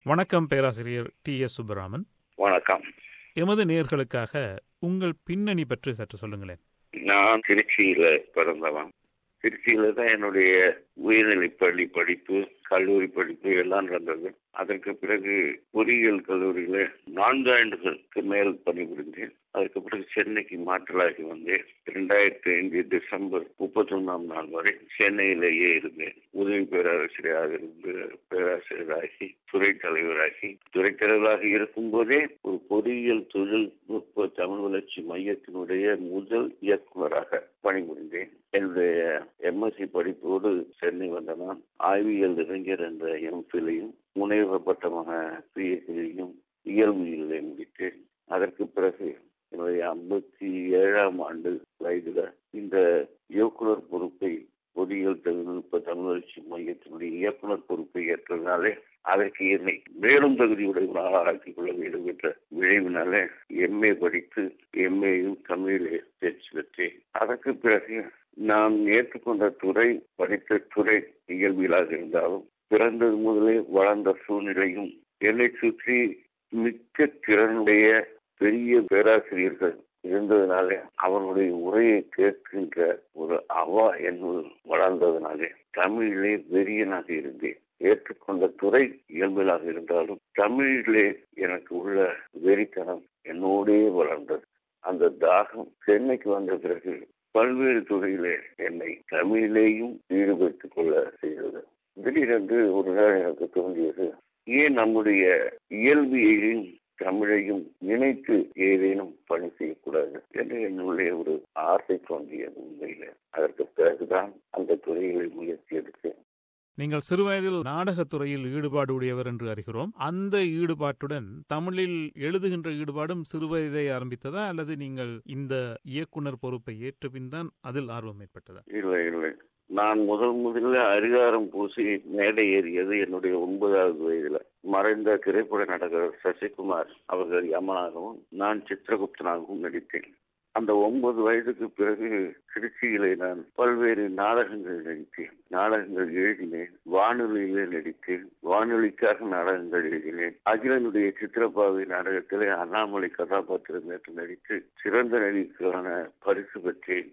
வணக்கம் பேராசிரியர் D S Subbaraman வணக்கம் எமது நேர்களுக்காக உங்கள் பின்னணி பற்றி சற்று சொல்லுங்களேன் நான் திருச்சியில பிறந்தவன் திருச்சியில தான் என்னுடைய உயர்நிலை பள்ளி படிப்பு கல்லூரி படிப்பு எல்லாம் நடந்தது அதற்கு பிறகு பொறியியல் கல்லூரியில நான்கு ஆண்டுகளுக்கு மேல் பணிபுரிந்தேன் அதுக்கு பிறகு சென்னைக்கு மாற்றலாகி வந்தேன் இரண்டாயிரத்தி ஐந்து டிசம்பர் முப்பத்தி ஒன்னாம் நாள் வரை சென்னையிலேயே இருந்தேன் உதவி பேராசிரியராக இருந்து பேராசிரியராகி துறை தலைவராகி துறை தலைவராக இருக்கும் போதே ஒரு பொறியியல் தொழில்நுட்ப தமிழ் வளர்ச்சி மையத்தினுடைய முதல் இயக்குநராக பணிபுரிந்தேன் என்னுடைய எம்எஸ்சி படிப்போடு சென்னை வந்த நான் ஆய்வியல் இளைஞர் என்ற எம்ஃபிலையும் முனைவர் பட்டமாக பிஎஸ்சியையும் இயல்பியலை முடித்தேன் அதற்கு பிறகு என்னுடைய ஐம்பத்தி ஏழாம் ஆண்டு வயதுல இந்த இயக்குனர் பொறுப்பை பொறியியல் தொழில்நுட்ப தமிழ் வளர்ச்சி மையத்தினுடைய இயக்குனர் பொறுப்பை ஏற்றதுனாலே அதற்கு என்னை மேலும் தகுதியுடையவனாக ஆக்கிக் கொள்ள வேண்டும் என்ற விளைவினாலே எம்ஏ படித்து எம்ஏயும் தமிழிலே தேர்ச்சி பெற்றேன் அதற்கு பிறகு நான் ஏற்றுக்கொண்ட துறை படித்த துறை இயல்பியலாக இருந்தாலும் பிறந்தது முதலே வளர்ந்த சூழ்நிலையும் என்னை சுற்றி மிக்க திறனுடைய பெரிய பேராசிரியர்கள் இருந்ததுனாலே அவர்களுடைய உரையை கேட்கின்ற ஒரு அவா என்பது வளர்ந்ததுனாலே தமிழிலே வெறியனாக இருந்தேன் ஏற்றுக்கொண்ட துறை இயல்பிலாக இருந்தாலும் தமிழிலே எனக்கு உள்ள வெறித்தனம் என்னோடே வளர்ந்தது அந்த தாகம் சென்னைக்கு வந்த பிறகு பல்வேறு துறையிலே என்னை தமிழிலேயும் ஈடுபடுத்திக் கொள்ள செய்தது திடீரென்று ஒரு நாள் எனக்கு தோன்றியது ஏன் நம்முடைய இயல்பியையும் தமிழையும் இணைத்து ஏதேனும் பணி செய்யக்கூடாது என்று என்னுடைய ஒரு ஆசை தோன்றியது உண்மையில அதற்கு பிறகுதான் அந்த துறைகளை முயற்சி எடுத்தேன் நீங்கள் சிறுவயதில் நாடகத்துறையில் ஈடுபாடு உடையவர் என்று அறிகிறோம் அந்த ஈடுபாட்டுடன் தமிழில் எழுதுகின்ற ஈடுபாடும் சிறுவயதை ஆரம்பித்ததா அல்லது நீங்கள் இந்த இயக்குனர் பொறுப்பை ஏற்ற பின் தான் அதில் ஆர்வம் ஏற்பட்டதா இல்லை இல்லை நான் முதல் முதல்ல அதிகாரம் பூசி மேடை ஏறியது என்னுடைய ஒன்பதாவது வயதுல மறைந்த திரைப்பட நடிகர் சசிகுமார் அவர்கள் யமனாகவும் நான் சித்திரகுப்தனாகவும் நடித்தேன் அந்த ஒன்பது வயதுக்கு பிறகு திருச்சியிலே நான் பல்வேறு நாடகங்கள் நடித்தேன் நாடகங்கள் எழுதினேன் வானொலியிலே நடித்தேன் வானொலிக்காக நாடகங்கள் எழுதினேன் அகிலனுடைய சித்திரப்பாவை நாடகத்திலே அண்ணாமலை கதாபாத்திரம் ஏற்று நடித்து சிறந்த நடிப்புக்கான பரிசு பெற்றேன்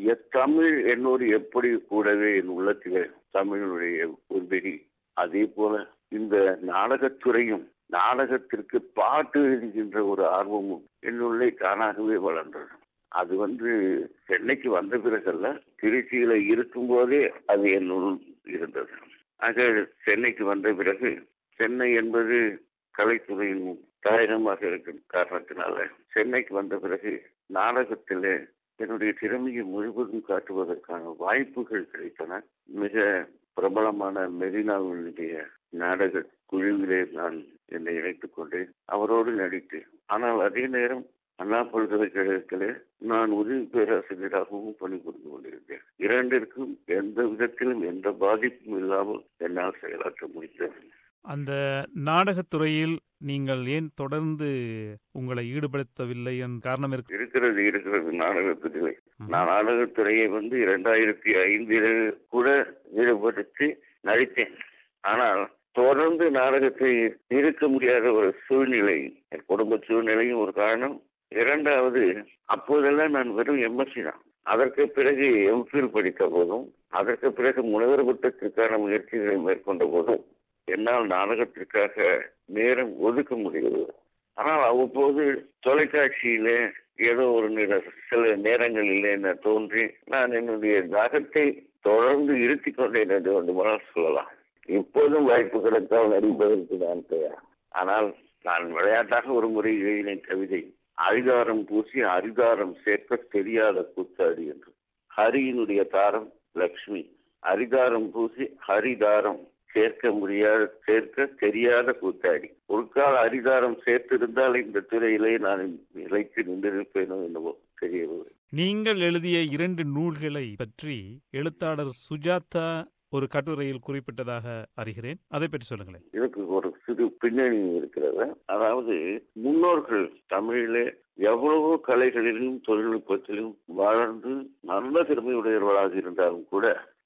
தமிழ் என்னோடு எப்படி கூடவே என் உள்ளத்திலே தமிழுடைய ஒரு வெறி அதே போல இந்த நாடகத்துறையும் நாடகத்திற்கு பாட்டு எழுதுகின்ற ஒரு ஆர்வமும் என்னுள்ளே தானாகவே வளர்ந்தது அது வந்து சென்னைக்கு வந்த பிறகல்ல திருச்சியில இருக்கும் போதே அது என்னுள் இருந்தது ஆக சென்னைக்கு வந்த பிறகு சென்னை என்பது கலைத்துறையின் தாயகமாக இருக்கும் காரணத்தினால சென்னைக்கு வந்த பிறகு நாடகத்திலே என்னுடைய திறமையை முழுவதும் காட்டுவதற்கான வாய்ப்புகள் கிடைத்தன மிக பிரபலமான மெரினாவினுடைய நாடக குழுவிலே நான் என்னை இணைத்துக் கொண்டேன் அவரோடு நடித்தேன் ஆனால் அதே நேரம் அண்ணா பல்கலைக்கழகத்திலே நான் உதவி பேராசிரியராகவும் பணிபுரிந்து கொண்டிருந்தேன் இரண்டிற்கும் எந்த விதத்திலும் எந்த பாதிப்பும் இல்லாமல் என்னால் செயலாற்ற முடிந்தது அந்த நாடகத்துறையில் நீங்கள் ஏன் தொடர்ந்து உங்களை ஈடுபடுத்தவில்லை என் காரணம் இருக்கு இருக்கிறது இருக்கிறது நாடகத்துறை நான் நாடகத்துறையை வந்து இரண்டாயிரத்தி ஐந்தில் கூட ஈடுபடுத்தி நடித்தேன் ஆனால் தொடர்ந்து நாடகத்தை இருக்க முடியாத ஒரு சூழ்நிலை என் குடும்ப சூழ்நிலையும் ஒரு காரணம் இரண்டாவது அப்போதெல்லாம் நான் வெறும் எம்எஸ்சி தான் அதற்கு பிறகு எம்ஃபில் படித்த போதும் அதற்கு பிறகு முனைவர் பட்டத்திற்கான முயற்சிகளை மேற்கொண்ட போதும் என்னால் நாடகத்திற்காக நேரம் ஒதுக்க முடியவில்லை ஆனால் அவ்வப்போது தொலைக்காட்சியில ஏதோ ஒரு நிற சில நேரங்களில் என்ன தோன்றி நான் என்னுடைய தாகத்தை தொடர்ந்து இருத்தி கொண்டேன் என்று வேண்டுமானால் சொல்லலாம் இப்போதும் வாய்ப்பு கிடைத்தால் நடிப்பதற்கு நான் தயார் ஆனால் நான் விளையாட்டாக ஒரு முறை எழுதினேன் கவிதை அரிதாரம் பூசி அரிதாரம் சேர்க்க தெரியாத கூத்தாடி என்று ஹரியினுடைய தாரம் லக்ஷ்மி அரிதாரம் பூசி ஹரிதாரம் சேர்க்க முடியாத சேர்க்க தெரியாத கூத்தாடி ஒரு கால அரிதாரம் சேர்த்திருந்தால் இந்த துறையிலே நான் நிலைத்து நின்றிருப்பேனோ என்னவோ தெரியவில்லை நீங்கள் எழுதிய இரண்டு நூல்களை பற்றி எழுத்தாளர் சுஜாதா ஒரு கட்டுரையில் குறிப்பிட்டதாக அறிகிறேன் அதை பற்றி சொல்லுங்களேன் இதுக்கு ஒரு சிறு பின்னணி இருக்கிறது அதாவது முன்னோர்கள் தமிழிலே எவ்வளவோ கலைகளிலும் தொழில்நுட்பத்திலும் வளர்ந்து நல்ல திறமையுடையவர்களாக இருந்தாலும் கூட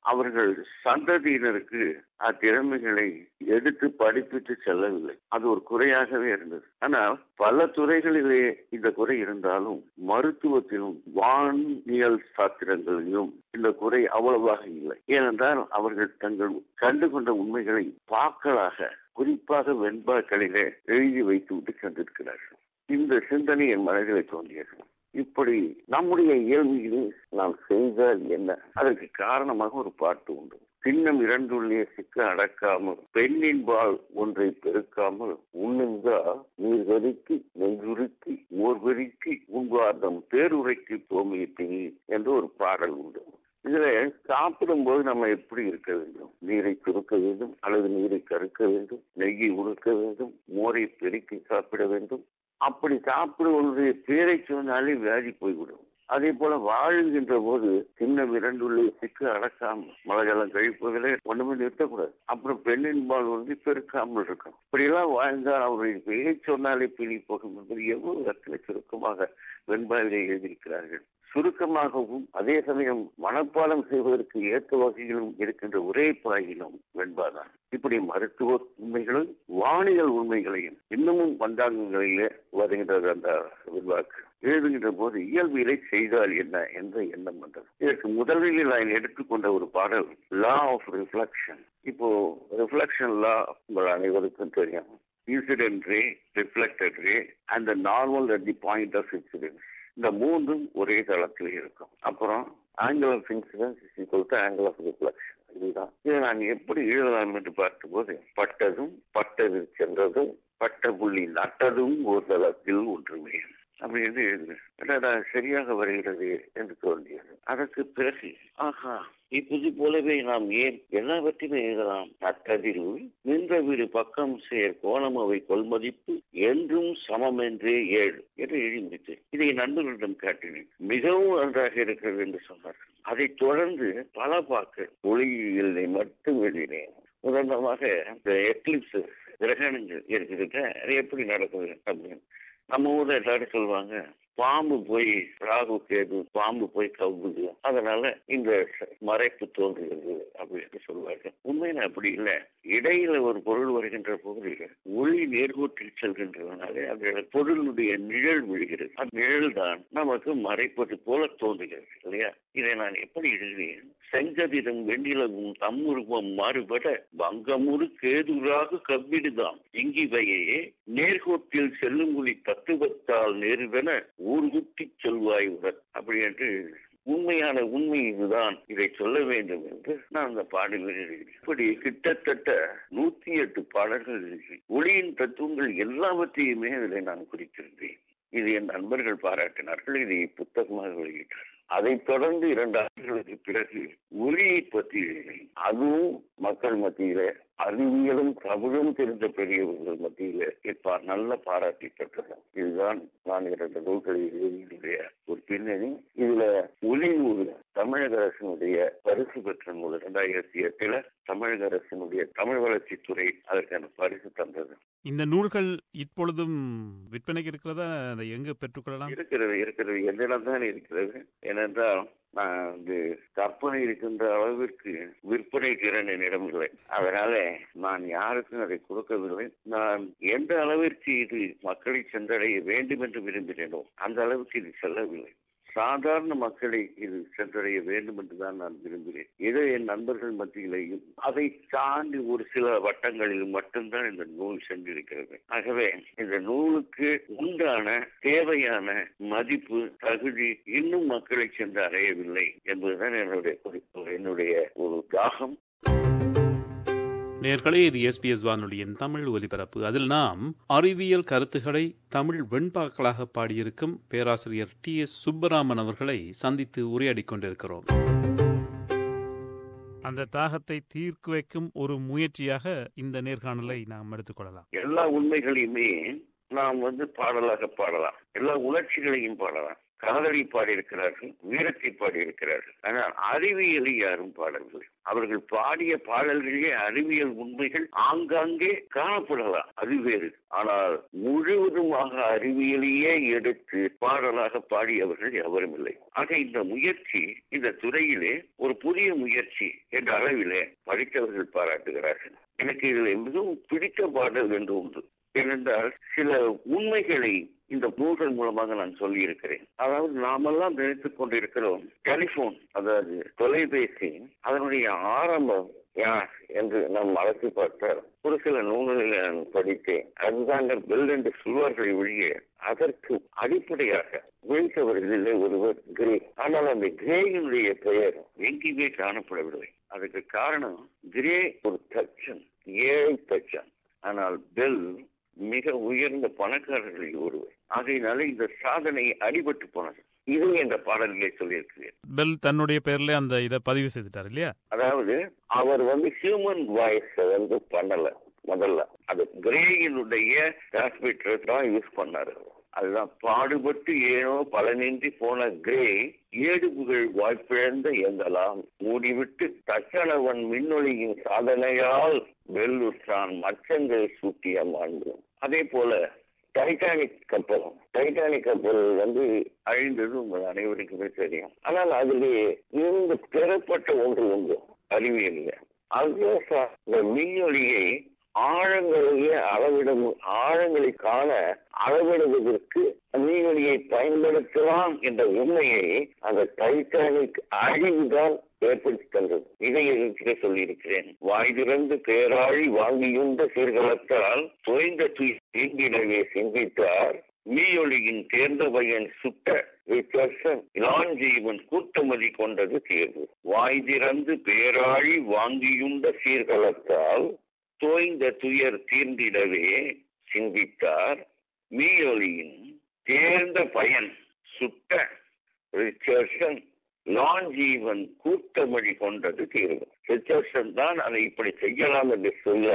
அவர்கள் சந்ததியினருக்கு அத்திறமைகளை எடுத்து படிப்பித்து செல்லவில்லை அது ஒரு குறையாகவே இருந்தது ஆனால் பல துறைகளிலே இந்த குறை இருந்தாலும் மருத்துவத்திலும் வானியல் சாத்திரங்களிலும் இந்த குறை அவ்வளவாக இல்லை ஏனென்றால் அவர்கள் தங்கள் கண்டுகொண்ட உண்மைகளை பாக்களாக குறிப்பாக வெண்பாக்களிலே எழுதி வைத்து விட்டு சென்றிருக்கிறார்கள் இந்த சிந்தனை என் மனதிலே தோன்றியது இப்படி நம்முடைய இயல்பில் நாம் செய்தால் என்ன அதற்கு காரணமாக ஒரு பாட்டு உண்டு சின்னம் இரண்டுள்ளே சிக்க அடக்காமல் பெண்ணின்பால் ஒன்றை பெருக்காமல் உண்ணுங்கா நீர் வெறுக்கி நெஞ்சுருக்கி ஓர் வெறுக்கி உண்பார்தம் பேருரைக்கு தோமியிட்டினி என்று ஒரு பாடல் உண்டு இதுல சாப்பிடும் போது நம்ம எப்படி இருக்க வேண்டும் நீரை சுருக்க வேண்டும் அல்லது நீரை கருக்க வேண்டும் நெய்யை உருக்க வேண்டும் மோரை பெருக்கி சாப்பிட வேண்டும் அப்படி சாப்பிடுவதனுடைய பேரை சொன்னாலே வியாதி போய்விடும் அதே போல வாழ்கின்ற போது சின்ன விரண்டுள்ள சிக்கு அடக்காமல் மழைக்காலம் கழிப்பதிலே ஒண்ணுமே நிறுத்தக்கூடாது அப்புறம் பெண்ணின் பால் வந்து பெருக்காமல் இருக்கும் இப்படியெல்லாம் வாழ்ந்தால் அவருடைய பெயரை சொன்னாலே பிணி போகும் என்பது எவ்வளவு அர்த்தம் சுருக்கமாக வெண்பாவிலே எழுதியிருக்கிறார்கள் சுருக்கமாகவும் அதே சமயம் மனப்பாடம் செய்வதற்கு ஏற்ற வகையிலும் இருக்கின்ற ஒரே பாயிலும் வெண்பாதான் இப்படி மருத்துவ உண்மைகளும் வானியல் உண்மைகளையும் இன்னமும் பந்தாங்கங்களிலே வருகின்றது அந்த வெண்பாக்கு எழுதுகின்ற போது இயல்பியலை செய்தால் என்ன என்ற எண்ணம் வந்தது இதற்கு முதலில் நான் எடுத்துக்கொண்ட ஒரு பாடல் லா ஆஃப் ரிஃப்ளக்ஷன் இப்போ ரிஃப்ளக்ஷன் லா உங்கள் அனைவருக்கும் தெரியும் incident ray reflected ray and normal at the point of incident இந்த மூன்றும் ஒரே தளத்தில் இருக்கும் அப்புறம் angle of incidence equal to angle of reflection இதுதான் இதை நான் எப்படி எழுதலாம் என்று பார்த்தபோது பட்டதும் பட்டது சென்றதும் பட்ட புள்ளி நட்டதும் ஒரு தளத்தில் ஒன்றுமே அப்படி என்று எழுதுகிறேன் சரியாக வருகிறது என்று தோன்றியது அதற்கு பிறகு ஆஹா இப்போது போலவே நாம் ஏன் எல்லாவற்றையுமே எழுதலாம் நட்டதில் நின்ற வீடு பக்கம் சேர் கோணம் அவை கொள்மதிப்பு என்றும் சமம் என்றே ஏழு என்று எழுதி முடித்தேன் இதை நண்பர்களிடம் காட்டினேன் மிகவும் நன்றாக இருக்கிறது என்று சொன்னார்கள் அதைத் தொடர்ந்து பல பாக்கள் ஒளியியலை மட்டும் எழுதினேன் உதாரணமாக இந்த எக்லிப்ஸ் கிரகணங்கள் இருக்கிறது அது எப்படி நடக்குது அப்படின்னு நம்ம ஊர்ல எல்லாரும் சொல்லுவாங்க பாம்பு போய் ராகு கேது பாம்பு போய் கவுது அதனால இந்த மறைப்பு தோன்றுகிறது அப்படின்னு சொல்லுவாங்க உண்மையில அப்படி இல்லை இடையில ஒரு பொருள் வருகின்ற போது ஒளி நேர்கோட்டில் செல்கின்றதுனால அந்த பொருளுடைய நிழல் விழுகிறது அந்த நிழல் தான் நமக்கு மறைப்பது போல தோன்றுகிறது இல்லையா இதை நான் எப்படி எழுதினேன் செங்கதிரும் வெண்ணிலவும் தம்முருவம் மாறுபட பங்கமுறு கேதுராக கவ்விடுதாம் இங்கிவையே நேர்கோட்டில் செல்லுமொழி தத்துவத்தால் நேருவென ஊர்குட்டி சொல்வாய் உடன் அப்படி என்று உண்மையான உண்மை இதுதான் இதை சொல்ல வேண்டும் என்று நான் அந்த பாடலில் எழுதினேன் இப்படி கிட்டத்தட்ட நூத்தி எட்டு பாடல்கள் எழுதி ஒளியின் தத்துவங்கள் எல்லாவற்றையுமே அதில் நான் குறித்திருந்தேன் இது என் நண்பர்கள் பாராட்டினார்கள் இதை புத்தகமாக வெளியிட்டார் அதைத் தொடர்ந்து இரண்டு ஆண்டுகளுக்கு பிறகு ஒளியை பற்றி அதுவும் மக்கள் மத்தியில அறிவியலும் தமிழும் தெரிந்த பெரியவர்கள் மத்தியில இப்ப நல்ல பாராட்டி பெற்றது இதுதான் நான் இரண்டு நூல்களை எழுதியுடைய ஒரு பின்னணி இதுல ஒளி நூல் தமிழக அரசினுடைய பரிசு பெற்ற நூல் இரண்டாயிரத்தி எட்டுல தமிழக அரசினுடைய தமிழ் வளர்ச்சித்துறை அதற்கான பரிசு தந்தது இந்த நூல்கள் இப்பொழுதும் விற்பனைக்கு இருக்கிறதா அதை எங்க பெற்றுக்கொள்ளலாம் இருக்கிறது இருக்கிறது என்னிடம் தான் இருக்கிறது ஏனென்றால் நான் வந்து கற்பனை இருக்கின்ற அளவிற்கு விற்பனை திறன் என்னிடம் இல்லை அதனால நான் யாருக்கும் அதை கொடுக்கவில்லை நான் எந்த அளவிற்கு இது மக்களை சென்றடைய வேண்டும் என்று விரும்பினேனோ அந்த அளவுக்கு இது செல்லவில்லை சாதாரண மக்களை இது சென்றடைய வேண்டும் என்றுதான் நான் விரும்புகிறேன் ஏதோ என் நண்பர்கள் மத்தியிலேயும் அதை தாண்டி ஒரு சில வட்டங்களில் மட்டும்தான் இந்த நூல் சென்றிருக்கிறது ஆகவே இந்த நூலுக்கு உண்டான தேவையான மதிப்பு தகுதி இன்னும் மக்களை சென்று அடையவில்லை என்பதுதான் என்னுடைய குறிப்பு என்னுடைய ஒரு தாகம் நேர்களே இது எஸ்பிஎஸ் வானொலியின் தமிழ் ஒலிபரப்பு அதில் நாம் அறிவியல் கருத்துக்களை தமிழ் வெண்பாக்களாக பாடியிருக்கும் பேராசிரியர் டி எஸ் சுப்பராமன் அவர்களை சந்தித்து உரையாடிக் கொண்டிருக்கிறோம் அந்த தாகத்தை தீர்க்க வைக்கும் ஒரு முயற்சியாக இந்த நேர்காணலை நாம் எடுத்துக்கொள்ளலாம் எல்லா உண்மைகளையுமே நாம் வந்து பாடலாக பாடலாம் எல்லா உணர்ச்சிகளையும் பாடலாம் காதலை பாடியிருக்கிறார்கள் வீரத்தை பாடியிருக்கிறார்கள் ஆனால் அறிவியலை யாரும் பாடவில்லை அவர்கள் பாடிய பாடல்களே அறிவியல் உண்மைகள் ஆங்காங்கே காணப்படலாம் அது வேறு ஆனால் முழுவதுமாக முழுவதுமாக அறிவியலையே எடுத்து பாடலாக பாடியவர்கள் எவரும் இல்லை ஆக இந்த முயற்சி இந்த துறையிலே ஒரு புதிய முயற்சி என்ற அளவிலே படித்தவர்கள் பாராட்டுகிறார்கள் எனக்கு இதில் மிகவும் பிடித்த பாடல் என்று உண்டு ஏனென்றால் சில உண்மைகளை இந்த நூல்கள் மூலமாக நான் சொல்லி இருக்கிறேன் அதாவது நாமெல்லாம் நினைத்துக் கொண்டிருக்கிறோம் டெலிபோன் அதாவது தொலைபேசி அதனுடைய ஆரம்பம் யார் என்று நாம் அலசி பார்த்தால் ஒரு சில நூல்களில் நான் படித்தேன் அதுதான் பெல் என்று சொல்வார்களை ஒழிய அதற்கு அடிப்படையாக உழைத்தவர்களிலே ஒருவர் கிரே ஆனால் அந்த கிரேயினுடைய பெயர் எங்கேயுமே காணப்படவில்லை அதுக்கு காரணம் கிரே ஒரு தச்சன் ஏழை தச்சன் ஆனால் பெல் மிக உயர்ந்த பணக்காரர்களில் ஒருவர் ஆகையினால இந்த சாதனை அடிபட்டு போனது இது என்ற பாடலிலே சொல்லியிருக்கிறேன் பெல் தன்னுடைய பேர்ல அந்த இதை பதிவு செய்துட்டார் இல்லையா அதாவது அவர் வந்து ஹியூமன் வாய்ஸ் வந்து பண்ணல முதல்ல அது கிரேயினுடைய டிரான்ஸ்மிட்டர் தான் யூஸ் பண்ணாரு அதுதான் பாடுபட்டு ஏனோ பலனின்றி போன கிரே ஏடுபுகள் வாய்ப்பிழந்த எங்கலாம் மூடிவிட்டு தச்சனவன் மின்னொளியின் சாதனையால் வெல்லுற்றான் மச்சங்கள் சூட்டிய மாண்பு அதே போல டைட்டானிக் கப்பல் டைட்டானிக் கப்பல் வந்து அழிந்தது உங்கள் அனைவருக்குமே தெரியும் ஆனால் அதிலே இருந்து பெறப்பட்ட ஒன்று உண்டு அறிவியலில் அல்ட்ராசா இந்த மின்னொலியை ஆழங்களையே அளவிடும் ஆழங்களை காண அளவிடுவதற்கு மீனொலியை பயன்படுத்தலாம் என்ற உண்மையை அந்த டைட்டானிக் அழிவுதான் ஏற்படுத்தி தந்தது இதை இருக்கிற சொல்லியிருக்கிறேன் வாய் திறந்து பேராழி வாங்கியுண்ட சீர்கலத்தால் தொய்ந்த தீங்கிடவே சிந்தித்தார் மீயொலியின் தேர்ந்த பையன் சுட்ட ரிச்சர்சன் இலாஞ்சீவன் கூட்டமதி கொண்டது தேர்வு வாய் திறந்து பேராழி வாங்கியுண்ட சீர்கலத்தால் தோய்ந்த துயர் தீர்ந்திடவே சிந்தித்தார் மீயொலியின் தேர்ந்த பயன் சுட்ட ரிச்சர்சன் லாஞ்சீவன் கூட்டமொழி கொண்டது தீர்வு ரிச்சர்சன் தான் அதை இப்படி செய்யலாம் என்று சொல்ல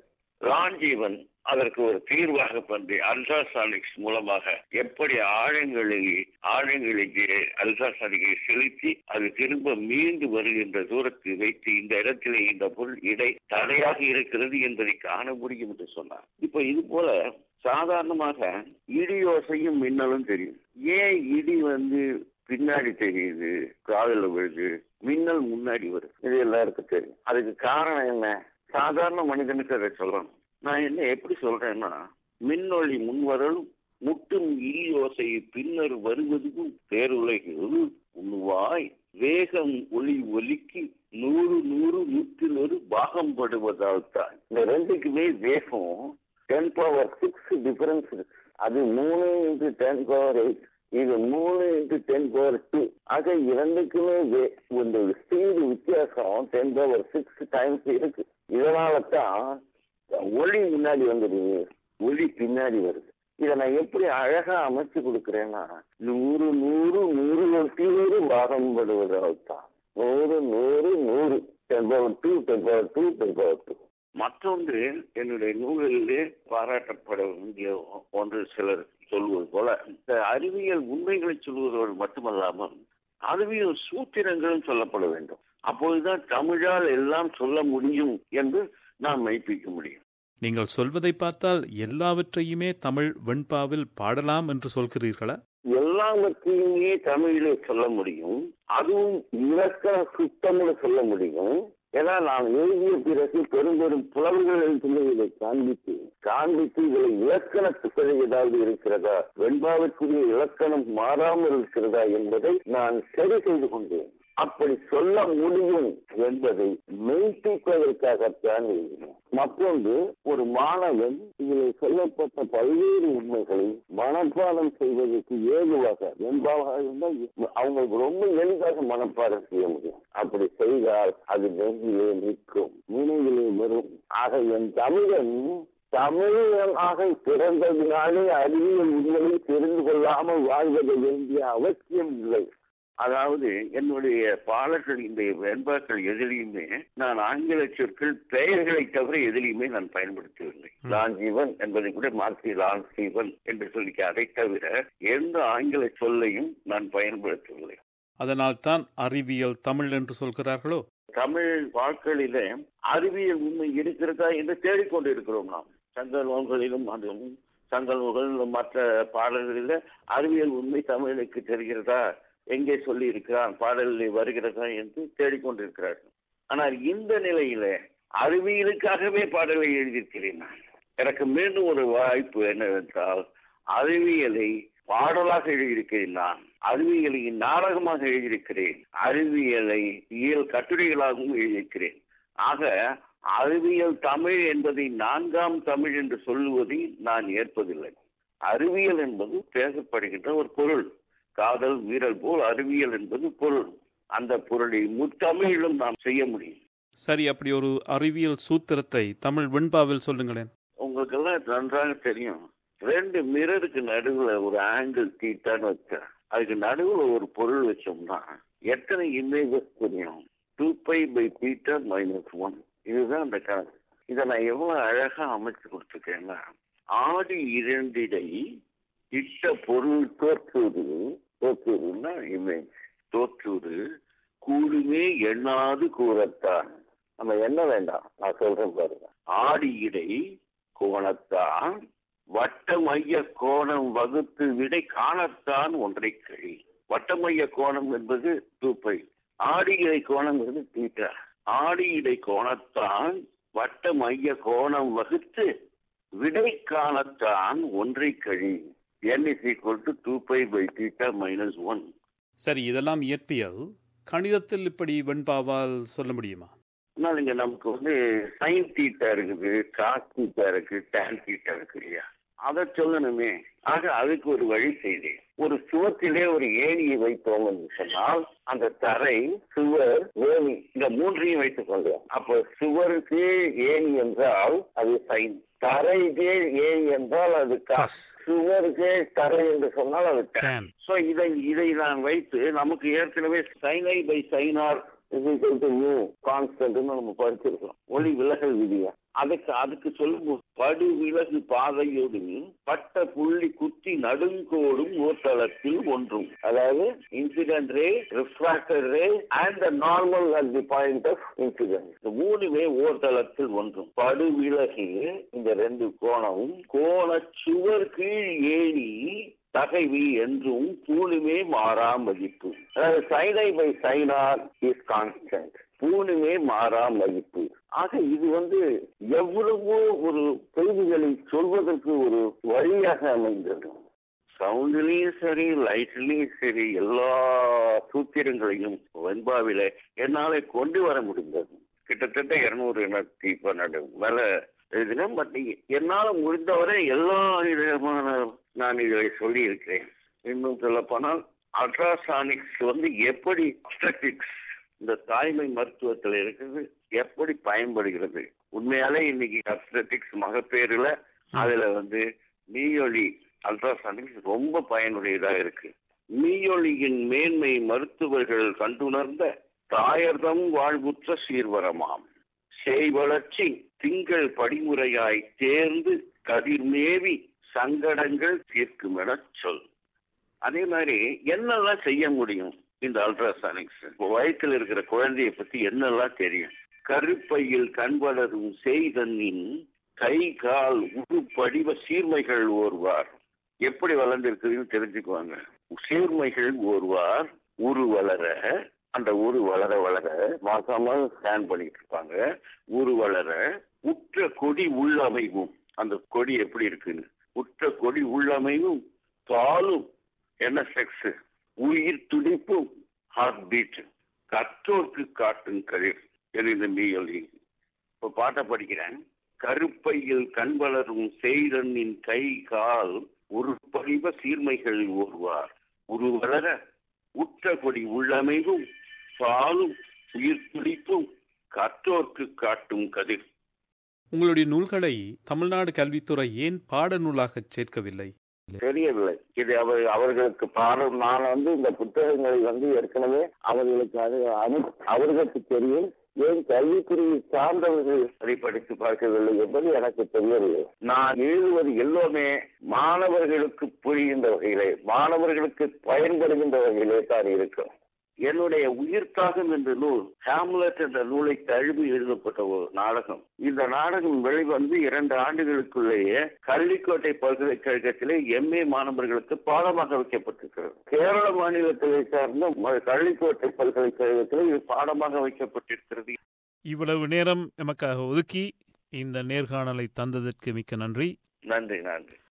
லாஞ்சீவன் அதற்கு ஒரு தீர்வாக பண்ணி அல்ட்ராசானிக்ஸ் மூலமாக எப்படி ஆழங்களில் ஆழங்களுக்கு அல்ட்ராசானிக்கை செலுத்தி அது திரும்ப மீண்டு வருகின்ற தூரத்தை வைத்து இந்த இடத்திலே இந்த பொருள் இடை தடையாக இருக்கிறது என்பதை காண முடியும் என்று சொன்னார் இப்ப இது போல சாதாரணமாக இடியோசையும் மின்னலும் தெரியும் ஏன் இடி வந்து பின்னாடி தெரியுது காதல விழுது மின்னல் முன்னாடி வருது இது எல்லாருக்கும் தெரியும் அதுக்கு காரணம் என்ன சாதாரண மனிதனுக்கு அதை சொல்லணும் நான் என்ன எப்படி சொல்றேன்னா மின்னொளி முன்வரலும் முட்டும் இடியோசை பின்னர் வருவதும் பேருலகில் உண்வாய் வேகம் ஒளி ஒலிக்கு நூறு நூறு நூற்றில் ஒரு பாகம் படுவதால் தான் இந்த ரெண்டுக்குமே வேகம் டென் பவர் சிக்ஸ் டிஃபரன்ஸ் இருக்கு அது மூணு இன்ட்டு டென் பவர் எயிட் இது மூணு இன்ட்டு டென் பவர் டூ ஆக இரண்டுக்குமே இந்த ஸ்பீடு வித்தியாசம் டென் பவர் சிக்ஸ் டைம்ஸ் இருக்கு இதனால தான் ஒளி முன்னாடி வந்துடுது ஒளி பின்னாடி வருது இதை நான் எப்படி அழகா அமைச்சு கொடுக்குறேன்னா நூறு நூறு நூறு நூறு பாகம் படுவதால் தான் நூறு நூறு நூறு ten power two ten power two ten power two மற்றொன்று என்னுடைய நூலிலே பாராட்டப்பட வேண்டிய ஒன்று சிலர் சொல்வது போல இந்த அறிவியல் உண்மைகளை சொல்வதோடு மட்டுமல்லாமல் அறிவியல் சூத்திரங்களும் சொல்லப்பட வேண்டும் அப்போதுதான் தமிழால் எல்லாம் சொல்ல முடியும் என்று நாம் மெய்ப்பிக்க முடியும் நீங்கள் சொல்வதை பார்த்தால் எல்லாவற்றையுமே தமிழ் வெண்பாவில் பாடலாம் என்று சொல்கிறீர்களா எல்லாவற்றையுமே தமிழிலே சொல்ல முடியும் அதுவும் இலக்கண சுத்தம்னு சொல்ல முடியும் ஏன்னா நான் எழுதிய பிறகு பெரும் பெரும் புலவர்கள் இதை காண்பித்து காண்பித்து இதில் இலக்கண பிழை ஏதாவது இருக்கிறதா வெண்பாவிற்குரிய இலக்கணம் மாறாமல் இருக்கிறதா என்பதை நான் சரி செய்து கொண்டேன் அப்படி சொல்ல முடியும் என்பதை மெய்ப்பிப்பதற்காகத்தான் எழுதினேன் மற்றொன்று ஒரு மாணவன் இதில் சொல்லப்பட்ட பல்வேறு உண்மைகளை மனப்பாடம் செய்வதற்கு ஏதுவாக வெண்பாவாக இருந்தால் அவங்களுக்கு ரொம்ப எளிதாக மனப்பாடம் செய்ய முடியும் அப்படி செய்தால் அது நெஞ்சிலே நிற்கும் நினைவிலே வரும் ஆக என் தமிழன் தமிழனாக பிறந்ததினாலே அறிவியல் உண்மையை தெரிந்து கொள்ளாமல் வாழ்வது வேண்டிய அவசியம் இல்லை அதாவது என்னுடைய பாடல்கள் இந்த வெண்பாக்கள் எதிலையுமே நான் ஆங்கில சொற்கள் பெயர்களை தவிர எதிலையுமே நான் பயன்படுத்தவில்லை லான்ஜீவன் என்பதை கூட மாற்றி லான்சீவன் என்று சொல்லி அதை தவிர எந்த ஆங்கில சொல்லையும் நான் பயன்படுத்தவில்லை அதனால் தான் அறிவியல் தமிழ் என்று சொல்கிறார்களோ தமிழ் வாக்களிலே அறிவியல் உண்மை இருக்கிறதா என்று தேடிக்கொண்டு இருக்கிறோம் நாம் சங்க நூல்களிலும் அதுவும் சங்க நூல்கள் மற்ற பாடல்களில் அறிவியல் உண்மை தமிழுக்கு தெரிகிறதா எங்கே சொல்லி இருக்கிறான் பாடலில் வருகிறதா என்று தேடிக்கொண்டிருக்கிறார்கள் ஆனால் இந்த நிலையில அறிவியலுக்காகவே பாடலை எழுதியிருக்கிறேன் நான் எனக்கு மீண்டும் ஒரு வாய்ப்பு என்னவென்றால் அறிவியலை பாடலாக எழுதியிருக்கிறேன் நான் அறிவியலை நாடகமாக எழுதியிருக்கிறேன் அறிவியலை இயல் கட்டுரைகளாகவும் எழுதியிருக்கிறேன் ஆக அறிவியல் தமிழ் என்பதை நான்காம் தமிழ் என்று சொல்லுவதை நான் ஏற்பதில்லை அறிவியல் என்பது பேசப்படுகின்ற ஒரு பொருள் காதல் வீரல் போல் அறிவியல் என்பது பொருள் அந்த பொருளை முத்தமிழிலும் நாம் செய்ய முடியும் சரி அப்படி ஒரு அறிவியல் சூத்திரத்தை தமிழ் வெண்பாவில் சொல்லுங்களேன் உங்களுக்கு எல்லாம் நன்றாக தெரியும் ரெண்டு மிரருக்கு நடுவுல ஒரு ஆங்கிள் தீட்டான்னு வச்சா அதுக்கு நடுவுல ஒரு பொருள் வச்சோம்னா எத்தனை இமேஜஸ் புரியும் two pi by theta minus one இதுதான் அந்த கணக்கு இதை நான் எவ்வளவு அழகா அமைச்சு கொடுத்துருக்கேன்னா ஆடி இரண்டிடை இட்ட பொருள் தோற்றுவது தோற்றுவதுன்னா இமேஜ் தோற்றுவது கூடுமே எண்ணாது கூறத்தான் நம்ம என்ன வேண்டாம் நான் சொல்றேன் பாருங்க ஆடி இடை கோணத்தான் வட்ட மைய கோணம் வகுத்து விடை காணத்தான் ஒன்றை கழி வட்ட மைய கோணம் என்பது தூப்பை ஆடி இடை கோணம் என்பது தீட்டா ஆடி இடை கோணத்தான் வட்ட மைய கோணம் வகுத்து விடை காணத்தான் ஒன்றை கழி n is equal to 2 pi by theta minus 1 சரி இதெல்லாம் இயற்பியல் கணிதத்தில் இப்படி வெண்பாவால் சொல்ல முடியுமா ஆனால் இங்க நமக்கு வந்து சைன் தீட்டா இருக்குது காஸ் தீட்டா இருக்கு டேன் தீட்டா இருக்கு இல்லையா அதை சொல்லணுமே ஆக அதுக்கு ஒரு வழி செய்தேன் ஒரு சுவத்திலே ஒரு ஏணியை வைத்தோம் என்று சொன்னால் அந்த தரை சுவர் ஏணி இந்த மூன்றையும் வைத்துக் கொள்வோம் அப்போ சுவருக்கு ஏணி என்றால் அது சைன் தரைக்கு ஏணி என்றால் அது காஸ் காஸ் சுவருக்கு தரை என்று சொன்னால் அது tan. டேன் சோ இதை இதை நான் வைத்து நமக்கு ஏற்கனவே சைனை பை சைனார் கான்ஸ்டன்ட் நம்ம படிச்சிருக்கோம் ஒளி விலகல் விதியா அதுக்கு அதுக்கு சொல்லும் படு விலகு பாதையோடு பட்ட புள்ளி குத்தி நடுங்கோடும் ஓர்தளத்தில் ஒன்றும் அதாவது incident ray refracted ray and the normal at the point of incident இந்த மூணுமே ஓர்தளத்தில் ஒன்றும் படு விலகு இந்த ரெண்டு கோணமும் கோண சுவர் கீழ் ஏணி தகைவி என்றும் பூணுமே மாறா மதிப்பு அதாவது சைனை பை சைனார் இஸ் கான்ஸ்டன்ட் பூணுமே மாறா மதிப்பு ஆக இது வந்து எவ்வளவோ ஒரு செய்திகளை சொல்வதற்கு ஒரு வழியாக அமைந்தது சவுண்ட்லயும் சரி லைட்லயும் சரி எல்லா சூத்திரங்களையும் வெண்பாவில என்னால கொண்டு வர முடிந்தது கிட்டத்தட்ட இருநூறு எண்ணூத்தி பன்னெண்டு மேல எழுதினேன் பட் என்னால முடிந்தவரை எல்லா விதமான நான் இதை சொல்லி இருக்கிறேன் இன்னும் சொல்ல போனால் அல்ட்ராசானிக்ஸ் வந்து எப்படி obstetrics, இந்த தாய்மை மருத்துவத்தில் இருக்கிறது எப்படி பயன்படுகிறது உண்மையாலே இன்னைக்கு அப்டெட்டிக்ஸ் மகப்பேறுல அதுல வந்து மீயொலி அல்ட்ராசானிக்ஸ் ரொம்ப பயனுடையதாக இருக்கு மீயொலியின் மேன்மை மருத்துவர்கள் கண்டுணர்ந்த தாயர்தம் வாழ்வுற்ற சீர்வரமாம் செய் வளர்ச்சி திங்கள் படிமுறையாய் தேர்ந்து கதிர்மேவி சங்கடங்கள் தீர்க்கும் என சொல் அதே மாதிரி என்னெல்லாம் செய்ய முடியும் இந்த அல்ட்ராசானிக்ஸ் இப்போ வயிற்றில் இருக்கிற குழந்தையை பத்தி என்னெல்லாம் தெரியும் கருப்பையில் கண் வளரும் செய்தன்னின் கை கால் உருப்படிவ சீர்மைகள் ஓர்வார் எப்படி வளர்ந்திருக்குதுன்னு தெரிஞ்சுக்குவாங்க சீர்மைகள் ஓர்வார் உரு வளர அந்த உரு வளர வளர மாசமா ஸ்கேன் பண்ணிட்டு இருப்பாங்க உரு வளர உற்ற கொடி உள்ளமைவும் அந்த கொடி எப்படி இருக்குன்னு உற்ற கொடி உள்ளமைவும் பாலும் என்ன செக்ஸ் உயிர் துடிப்பும் ஹார்ட் பீட் கற்றோர்க்கு காட்டும் கழிர் இந்த மீயொலி இப்ப பாட்டை படிக்கிறேன் கருப்பையில் கண் வளரும் செய்தனின் கை கால் உருப்படிவ சீர்மைகள் ஓர்வார் உரு வளர உற்ற கொடி உள்ளமைவும் பாலும் உயிர் துடிப்பும் கற்றோர்க்கு காட்டும் கதிர் உங்களுடைய நூல்களை தமிழ்நாடு கல்வித்துறை ஏன் பாடநூலாகச் சேர்க்கவில்லை தெரியவில்லை இது அவர் அவர்களுக்கு பாடம் நான் வந்து இந்த புத்தகங்களை வந்து ஏற்கனவே அவர்களுக்கு அது அனு- அவர்களுக்கு தெரியும் ஏன் கல்வித்துறையை சார்ந்தவர்கள் அதை படித்து பார்க்கவில்லை என்பது எனக்கு தெரியவில்லை நான் எழுதுவது எல்லோருமே மாணவர்களுக்கு புரிகின்ற வகையிலே மாணவர்களுக்கு பயன்படுகின்ற வகையிலே தான் இருக்கும் என்னுடைய உயிர்த்தாகம் என்ற நூல் ஹாம்லெட் என்ற நூலை தழுவி எழுதப்பட்ட ஒரு நாடகம் இந்த நாடகம் வெளிவந்து இரண்டு ஆண்டுகளுக்குள்ளேயே கள்ளிக்கோட்டை பல்கலைக்கழகத்திலே எம்ஏ மாணவர்களுக்கு பாடமாக வைக்கப்பட்டிருக்கிறது கேரள மாநிலத்திலே சார்ந்த ம- கள்ளிக்கோட்டை பல்கலைக்கழகத்திலே இது பாடமாக வைக்கப்பட்டிருக்கிறது இவ்வளவு நேரம் எமக்காக ஒதுக்கி இந்த நேர்காணலை தந்ததற்கு மிக்க நன்றி நன்றி நன்றி